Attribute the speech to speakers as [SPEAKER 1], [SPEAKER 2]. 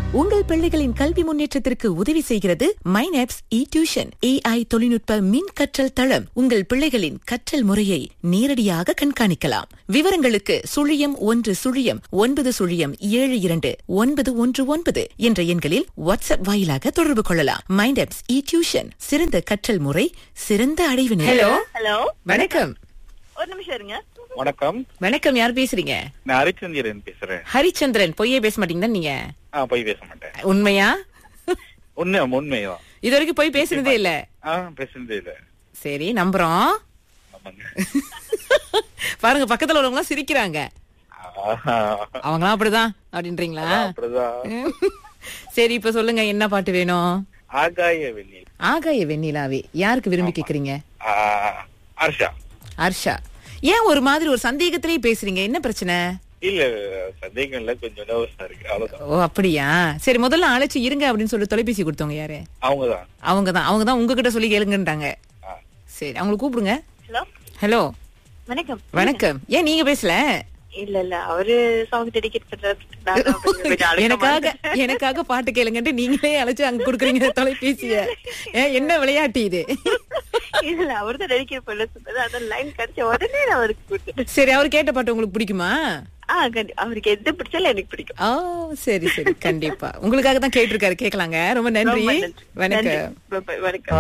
[SPEAKER 1] உங்கள் பிள்ளைகளின் கல்வி முன்னேற்றத்திற்கு உதவி செய்கிறது மைனாப்ஸ் இ டியூஷன் ஏஐ தொழில்நுட்ப மின் கற்றல் தளம் உங்கள் பிள்ளைகளின் கற்றல் முறையை நேரடியாக கண்காணிக்கலாம் விவரங்களுக்கு சுழியம் ஒன்று சுழியம் ஒன்பது சுழியம் ஏழு இரண்டு ஒன்பது ஒன்று ஒன்பது என்ற எண்களில் வாட்ஸ்அப் வாயிலாக தொடர்பு கொள்ளலாம் மைண்டாப்ஸ் இ டியூஷன் சிறந்த கற்றல் முறை சிறந்த அடைவு நிலை
[SPEAKER 2] ஹலோ
[SPEAKER 3] ஹலோ
[SPEAKER 2] வணக்கம்
[SPEAKER 3] ஒரு நிமிஷம் இருங்க
[SPEAKER 4] வணக்கம்
[SPEAKER 1] வணக்கம் யார் பேசுறீங்க
[SPEAKER 4] நான் ஹரிச்சந்திரன் பேசுறேன்
[SPEAKER 1] ஹரிச்சந்திரன் பொய்யே பேச மாட்டீங்க நீங்க
[SPEAKER 4] ஆ போய் பேச மாட்டேன்
[SPEAKER 1] உண்மையா
[SPEAKER 4] உண்மை உண்மைதான்
[SPEAKER 1] இது வரைக்கும் போய் பேசுனதே இல்ல
[SPEAKER 4] ஆ பேசுனதே இல்ல
[SPEAKER 1] சரி நம்புறோம்
[SPEAKER 4] ஆமாங்க
[SPEAKER 1] பாருங்க பக்கத்துல உள்ளவங்க எல்லாம் சிரிக்கிறாங்க
[SPEAKER 4] ஆஹா.
[SPEAKER 1] அவங்களாம் அப்படிதான் அப்படின்றீங்களா
[SPEAKER 4] அப்படிதான்
[SPEAKER 1] சரி இப்ப சொல்லுங்க என்ன பாட்டு வேணும்
[SPEAKER 4] ஆகாய வெந்நீர்
[SPEAKER 1] ஆகாய வெண்ணிலாவே யாருக்கு விரும்பி கேக்குறீங்க
[SPEAKER 4] ஆ, ஹர்ஷா
[SPEAKER 1] ஹர்ஷா ஏன் ஒரு மாதிரி ஒரு சந்தேகத்திலேயே பேசுறீங்க என்ன பிரச்சனை
[SPEAKER 4] இல்ல சந்தேகம் இல்ல கொஞ்சம் நர்வஸா இருக்கு அவ்வளவுதான்
[SPEAKER 1] ஓ அப்படியா சரி முதல்ல அழைச்சு இருங்க அப்படின்னு சொல்லி தொலைபேசி கொடுத்தவங்க யாரு
[SPEAKER 4] அவங்கதான்
[SPEAKER 1] அவங்கதான் அவங்கதான் உங்ககிட்ட சொல்லி கேளுங்கன்றாங்க
[SPEAKER 4] ஆ.
[SPEAKER 1] சரி அவங்களை கூப்பிடுங்க
[SPEAKER 3] ஹலோ
[SPEAKER 1] ஹலோ
[SPEAKER 3] வணக்கம்
[SPEAKER 1] வணக்கம் ஏன் நீங்க பேசல
[SPEAKER 3] இல்ல இல்ல அவரு சாங் டெடிகேட் பண்றாரு நான் தான் கொஞ்சம் அழுத்தமா
[SPEAKER 1] எனக்காக
[SPEAKER 3] இருந்தேன்.
[SPEAKER 1] எனக்காக பாட்டு கேளுங்கன்ட்டு நீங்களே அழைச்சு அங்க குடுக்குறீங்க தொலைபேசிய ஏன், என்ன விளையாட்டு இது
[SPEAKER 3] இல்ல அவரு தான் டெடிகேட் பண்ண சொன்னது அதான் லைன் கிடைச்ச உடனே நான் அவருக்கு கொடுத்துட்டேன்
[SPEAKER 1] சரி அவர் கேட்ட பாட்டு உங்களுக்கு பிடிக்குமா
[SPEAKER 3] ஆ கண்டி- அவருக்கு எது பிடிச்சாலும் எனக்கு பிடிக்கும்
[SPEAKER 1] ஓ சரி சரி கண்டிப்பா உங்களுக்காக தான் கேட்டிருக்காரு கேட்கலாங்க ரொம்ப நன்றி
[SPEAKER 3] ரொம்ப நன்றி. நன்றி.
[SPEAKER 1] வணக்கம்
[SPEAKER 3] Bye bye. வணக்கம்